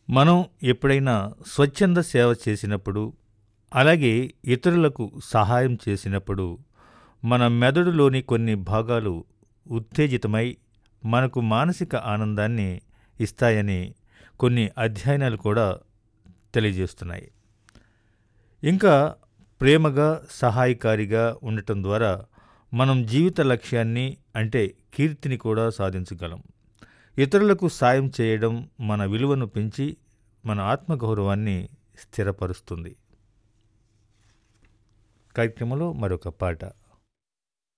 మనం ఎప్పుడైనా స్వచ్ఛంద సేవ చేసినప్పుడు అలాగే ఇతరులకు సహాయం చేసినప్పుడు మన మెదడులోని కొన్ని భాగాలు ఉత్తేజితమై మనకు మానసిక ఆనందాన్ని ఇస్తాయని కొన్ని అధ్యయనాలు కూడా తెలియజేస్తున్నాయి ఇంకా ప్రేమగా సహాయకారిగా ఉండటం ద్వారా మనం జీవిత లక్ష్యాన్ని అంటే కీర్తిని కూడా సాధించగలం ఇతరులకు సాయం చేయడం మన విలువను పెంచి మన ఆత్మగౌరవాన్ని స్థిరపరుస్తుంది కార్యక్రమంలో మరొక పాట